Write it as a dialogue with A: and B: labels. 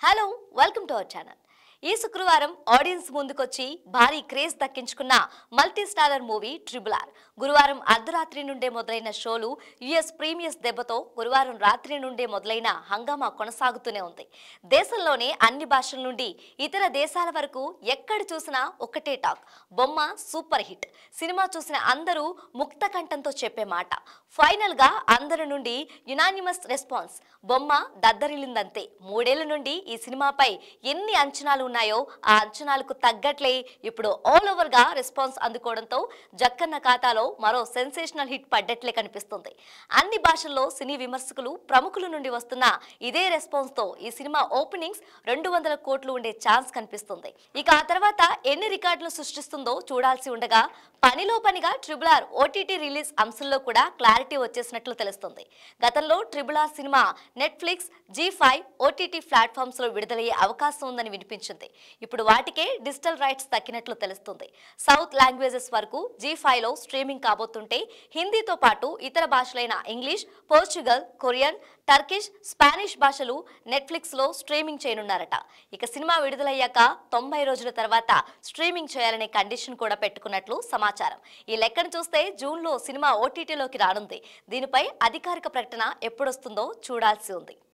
A: hello welcome to our channel ఈ శుక్రవారం audience ముందుకొచ్చి భారీ క్రేజ్ దక్కించుకున్న multi starrer movie triple R గురువారం అర్ధరాత్రి నుండే మొదలైన షోలు యుఎస్ ప్రీమియర్స్ దెబ్బతో గురువారం రాత్రి నుండే మొదలైన హంగామా కొనసాగుతూనే ఉంది దేశంలోనే అన్ని భాషల నుండి ఇతర దేశాల వరకు ఎక్కడ చూసినా ఒకటే టాక్ బొమ్మ సూపర్ హిట్ సినిమా చూసిన అందరూ ముక్త కంఠంతో చెప్పే మాట ఫైనల్ గా అందరి నుండి యునానిమస్ రెస్పాన్స్ బొమ్మ దద్దరిల్లిందంతే మూడేళ్ల నుండి ఈ సినిమాపై ఎన్ని అంచనాలు ఉన్నాయో ఆ అంచనాలకు తగ్గట్లే ఇప్పుడు ఆల్ ఓవర్ గా రెస్పాన్స్ అందుకోవడంతో జక్కన్న ఖాతాలో మరో సెన్సేషనల్ హిట్ పడ్డట్లే కనిపిస్తుంది అన్ని భాషల్లో సినీ విమర్శకులు ప్రముఖుల నుండి వస్తున్న ఇదే రెస్పాన్స్ తో ఈ సినిమా ఓపెనింగ్స్ రెండు వందల కోట్లు ఉండే ఛాన్స్ కనిపిస్తుంది ఇక ఆ తర్వాత ఎన్ని రికార్డులు సృష్టిస్తుందో చూడాల్సి ఉండగా పనిలో పనిగా ట్రిబుల్ ఆర్ ఓటీటీ రిలీజ్ అంశంలో కూడా క్లారిటీ వచ్చేసినట్లు తెలుస్తుంది గతంలో triple R cinema Netflix Zee five OTT platforms లో విడుదలయ్యే అవకాశం ఉందని వినిపించింది ఇప్పుడు వాటికే డిజిటల్ రైట్స్ దక్కినట్లు తెలుస్తుంది సౌత్ లాంగ్వేజెస్ వరకు జీ ఫైవ్ లో స్ట్రీమింగ్ కాబోతుంటే హిందీతో పాటు ఇతర భాషలైన English Portugal Korean Turkish Spanish భాషలు నెట్ఫ్లిక్స్ లో స్ట్రీమింగ్ చేయనున్నారట ఇక సినిమా విడుదలయ్యాక తొంభై రోజుల తర్వాత స్ట్రీమింగ్ చేయాలనే కండిషన్ కూడా పెట్టుకున్నట్లు సమాచారం ఈ లెక్కను చూస్తే జూన్ లో సినిమా ఓటీటీలోకి రానుంది దీనిపై అధికారిక ప్రకటన ఎప్పుడొస్తుందో చూడాల్సి ఉంది